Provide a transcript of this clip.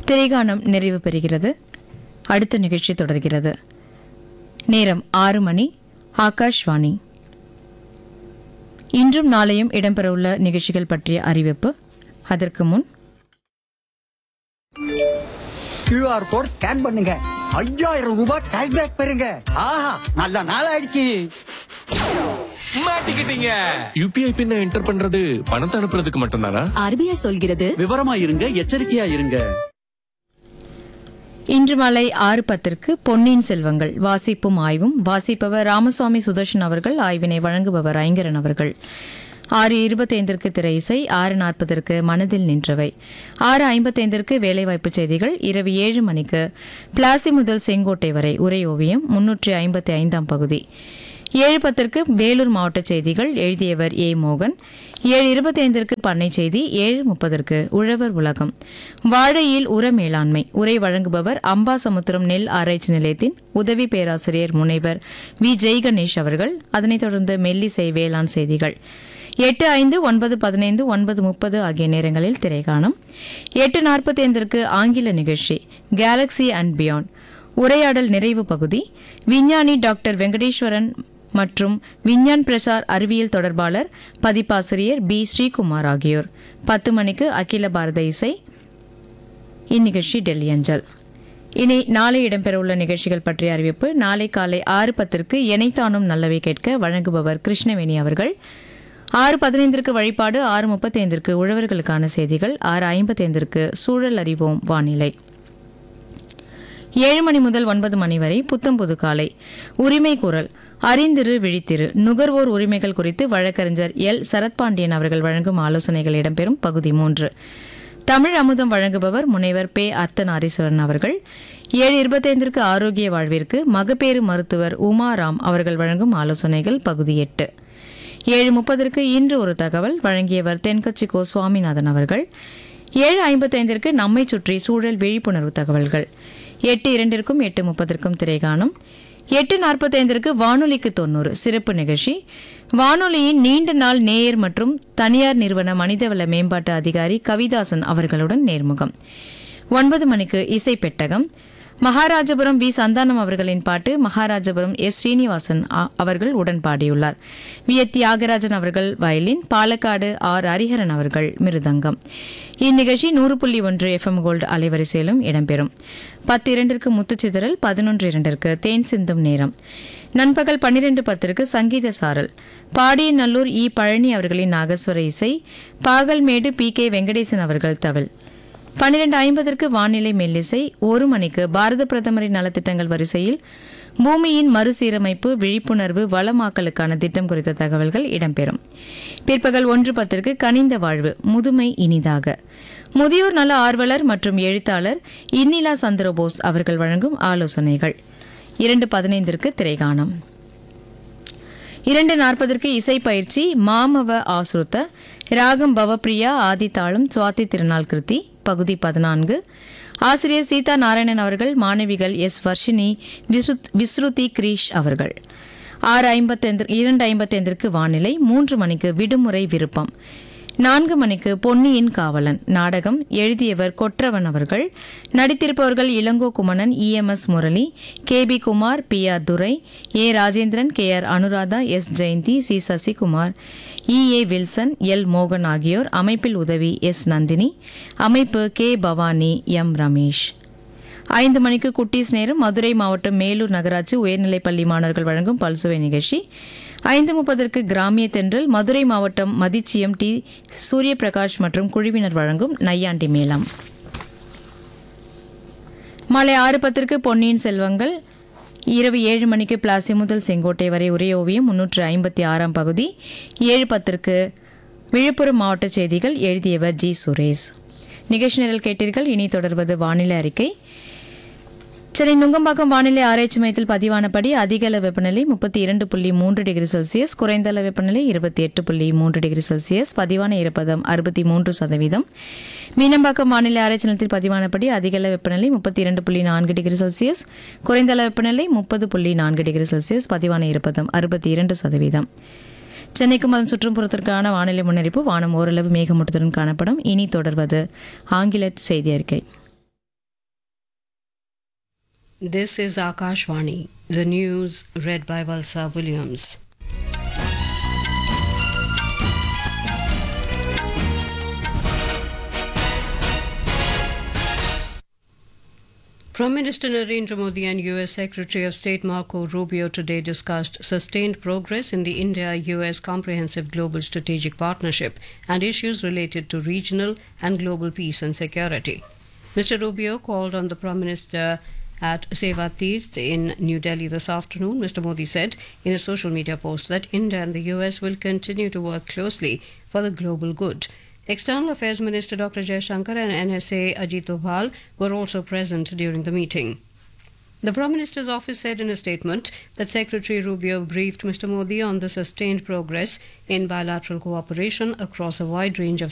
திரைகானம் நிறைவு பெறுகிறது அடுத்த நிகழ்ச்சி தொடர்கிறது நேரம் ஆறு மணி ஆகாஷ்வாணி இன்றும் நாளையும் இடம்பெறவுள்ள நிகழ்ச்சிகள் பற்றிய அறிவிப்பு அதற்கு முன் QR கோட் ஸ்கேன் பண்ணுங்க ஐயாயிரம் ரூபாய் கேஷ்பேக் பெறுங்க ஆஹா நல்ல நாள் ஆயிடுச்சு மாட்டிக்கிட்டீங்க யூபிஐ பின்ன என்டர் பண்றது பணத்தை அனுப்புறதுக்கு மட்டும்தானா ஆர்பிஐ சொல்கிறது விவரமா இருங்க எச்சரிக்கையா இருங்க இன்று மாலை ஆறு பத்திற்கு பொன்னியின் செல்வங்கள் வாசிப்பும் ஆய்வும் வாசிப்பவர் ராமசுவாமி சுதர்ஷன் அவர்கள் ஆய்வினை வழங்குபவர் ஐங்கரன் அவர்கள் ஆறு இருபத்தைந்திற்கு திரை இசை ஆறு நாற்பதற்கு மனதில் நின்றவை ஆறு ஐம்பத்தைந்திற்கு வேலைவாய்ப்பு செய்திகள் இரவு ஏழு மணிக்கு பிளாசி முதல் செங்கோட்டை வரை உரை ஓவியம் முன்னூற்றி ஐம்பத்தி ஐந்தாம் பகுதி ஏழு பத்திற்கு வேலூர் மாவட்ட செய்திகள் எழுதியவர் ஏ மோகன் ஏழு இருபத்தி ஐந்திற்கு பண்ணை செய்தி ஏழு முப்பதற்கு உழவர் உலகம் வாழையில் உர மேலாண்மை உரை வழங்குபவர் அம்பாசமுத்திரம் நெல் ஆராய்ச்சி நிலையத்தின் உதவி பேராசிரியர் முனைவர் வி ஜெய் கணேஷ் அவர்கள் அதனைத் தொடர்ந்து மெல்லிசை வேளாண் செய்திகள் எட்டு ஐந்து ஒன்பது பதினைந்து ஒன்பது முப்பது ஆகிய நேரங்களில் திரைகாணும் எட்டு நாற்பத்தி ஐந்திற்கு ஆங்கில நிகழ்ச்சி கேலக்ஸி அண்ட் பியாண்ட் உரையாடல் நிறைவு பகுதி விஞ்ஞானி டாக்டர் வெங்கடேஸ்வரன் மற்றும் விஞ்ஞான் பிரசார் அறிவியல் தொடர்பாளர் பதிப்பாசிரியர் பி ஸ்ரீகுமார் ஆகியோர் பத்து மணிக்கு அகில பாரத இசை இந்நிகழ்ச்சி டெல்லி அஞ்சல் இனி நாளை இடம்பெறவுள்ள நிகழ்ச்சிகள் பற்றிய அறிவிப்பு நாளை காலை ஆறு பத்திற்கு எனைத்தானும் நல்லவை கேட்க வழங்குபவர் கிருஷ்ணவேணி அவர்கள் ஆறு பதினைந்திற்கு வழிபாடு ஆறு முப்பத்தைந்திற்கு உழவர்களுக்கான செய்திகள் ஆறு ஐம்பத்தைந்திற்கு சூழல் அறிவோம் வானிலை ஏழு மணி முதல் ஒன்பது மணி வரை புத்தம்புது காலை உரிமை குரல் அறிந்திரு விழித்திரு நுகர்வோர் உரிமைகள் குறித்து வழக்கறிஞர் எல் சரத்பாண்டியன் அவர்கள் வழங்கும் ஆலோசனைகள் இடம்பெறும் பகுதி மூன்று தமிழ் அமுதம் வழங்குபவர் முனைவர் பே அர்த்தநாரீஸ்வரன் அவர்கள் ஏழு இருபத்தைந்திற்கு ஆரோக்கிய வாழ்விற்கு மகப்பேறு மருத்துவர் உமாராம் அவர்கள் வழங்கும் ஆலோசனைகள் பகுதி எட்டு ஏழு முப்பதற்கு இன்று ஒரு தகவல் வழங்கியவர் தென்கட்சி கோ சுவாமிநாதன் அவர்கள் ஏழு ஐம்பத்தைந்திற்கு நம்மை சுற்றி சூழல் விழிப்புணர்வு தகவல்கள் எட்டு இரண்டிற்கும் எட்டு முப்பதற்கும் திரைகாணும் எட்டு நாற்பத்தைந்திற்கு வானொலிக்கு தொண்ணூறு சிறப்பு நிகழ்ச்சி வானொலியின் நீண்ட நாள் நேயர் மற்றும் தனியார் நிறுவன மனிதவள மேம்பாட்டு அதிகாரி கவிதாசன் அவர்களுடன் நேர்முகம் ஒன்பது மணிக்கு இசை பெட்டகம் மகாராஜபுரம் வி சந்தானம் அவர்களின் பாட்டு மகாராஜபுரம் எஸ் ஸ்ரீனிவாசன் அ- அவர்கள் உடன் பாடியுள்ளார் வி எ. தியாகராஜன் அவர்கள் வயலின் பாலக்காடு ஆர் ஹரிஹரன் அவர்கள் மிருதங்கம் இந்நிகழ்ச்சி நூறு புள்ளி ஒன்று எஃப்எம் கோல்டு அலைவரிசையிலும் இடம்பெறும் பத்து இரண்டிற்கு முத்துச்சிதறல் பதினொன்று இரண்டிற்கு தேன் சிந்தும் நேரம் நண்பகல் பன்னிரண்டு பத்திற்கு சங்கீத சாரல் பாடியநல்லூர் இ பழனி அவர்களின் நாகஸ்வர இசை பாகல்மேடு பி கே வெங்கடேசன் அவர்கள் தவில் பன்னிரண்டு ஐம்பதற்கு வானிலை மெல்லிசை ஒரு மணிக்கு பாரத பிரதமரின் நலத்திட்டங்கள் வரிசையில் பூமியின் மறுசீரமைப்பு விழிப்புணர்வு வளமாக்கலுக்கான திட்டம் குறித்த தகவல்கள் இடம்பெறும் பிற்பகல் ஒன்று பத்திற்கு கனிந்த வாழ்வு முதுமை இனிதாக முதியோர் நல ஆர்வலர் மற்றும் எழுத்தாளர் இன்னிலா சந்திரபோஸ் அவர்கள் வழங்கும் ஆலோசனைகள் இரண்டு பதினைந்திற்கு திரைகாணம் இரண்டு நாற்பதற்கு இசை பயிற்சி மாமவ ஆசுருத்த ராகம் பவப்பிரியா ஆதித்தாளம் சுவாதி திருநாள் கிருதி பகுதி பதினான்கு ஆசிரியர் சீதா நாராயணன் அவர்கள் மாணவிகள் எஸ் வர்ஷினி விசுத்- விஸ்ருதி கிரீஷ் அவர்கள் ஆறு ஐம்பத்தைந்து இரண்டு ஐம்பத்தைந்திற்கு வானிலை மூன்று மணிக்கு விடுமுறை விருப்பம் நான்கு மணிக்கு பொன்னியின் காவலன் நாடகம் எழுதியவர் கொற்றவன் அவர்கள் நடித்திருப்பவர்கள் Ilango Kumanan EMS Murali K P Kumar P R Durai A Rajendran K R Anuradha S Jayanthi C Sasikumar E A Wilson L மோகன் ஆகியோர் அமைப்பில் உதவி எஸ் நந்தினி அமைப்பு கே பவானி எம் ரமேஷ் ஐந்து மணிக்கு குட்டீஸ் நேரம் மதுரை மாவட்டம் மேலூர் நகராட்சி உயர்நிலைப்பள்ளி மாணவர்கள் வழங்கும் பல்சுவை நிகழ்ச்சி ஐந்து முப்பதற்கு கிராமிய தென்றல் மதுரை மாவட்டம் மதிச்சியம் டி சூரியபிரகாஷ் மற்றும் குழுவினர் வழங்கும் நையாண்டி மேளம் மாலை ஆறு பத்திற்கு பொன்னியின் செல்வங்கள் இரவு ஏழு மணிக்கு பிளாசி முதல் செங்கோட்டை வரை உரை ஓவியம் முன்னூற்று ஐம்பத்தி ஆறாம் பகுதி ஏழு பத்திற்கு விழுப்புரம் மாவட்ட செய்திகள் எழுதியவர் ஜி சுரேஷ் நிகழ்ச்சி நிரல் கேட்டீர்கள் இனி தொடர்வது வானிலை அறிக்கை சென்னை நுங்கம்பாக்கம் வானிலை ஆராய்ச்சி மையத்தில் பதிவானபடி அதிக அளவு வெப்பநிலை முப்பத்தி இரண்டு புள்ளி மூன்று டிகிரி செல்சியஸ் குறைந்த அளவு வெப்பநிலை இருபத்தி எட்டு புள்ளி மூன்று டிகிரி செல்சியஸ் பதிவான ஈரப்பதம் அறுபத்தி மூன்று சதவீதம் மீனம்பாக்கம் வானிலை ஆராய்ச்சி நிலையத்தில் பதிவானபடி அதிக அளவு வெப்பநிலை முப்பத்தி இரண்டு புள்ளி நான்கு டிகிரி செல்சியஸ் குறைந்த அளவு வெப்பநிலை முப்பது புள்ளி நான்கு டிகிரி செல்சியஸ் பதிவான ஈரப்பதம் அறுபத்தி இரண்டு சதவீதம் சென்னைக்கும் அதன் சுற்றுப்புறத்திற்கான வானிலை முன்னறிப்பு வானம் ஓரளவு மேகமூட்டத்துடன் காணப்படும் இனி தொடர்வது ஆங்கில செய்தி அறிக்கை This is Akashvani, the news read by Valsa Williams. Prime Minister Narendra Modi and US Secretary of State Marco Rubio today discussed sustained progress in the India US Comprehensive Global Strategic Partnership and issues related to regional and global peace and security. Mr. Rubio called on the Prime Minister at Seva Tirth in New Delhi this afternoon. Mr. Modi said in a social media post that India and the US will continue to work closely for the global good. External Affairs Minister Dr. Jaishankar and NSA Ajit Doval were also present during the meeting. The Prime Minister's office said in a statement that Secretary Rubio briefed Mr. Modi on the sustained progress in bilateral cooperation across a wide range of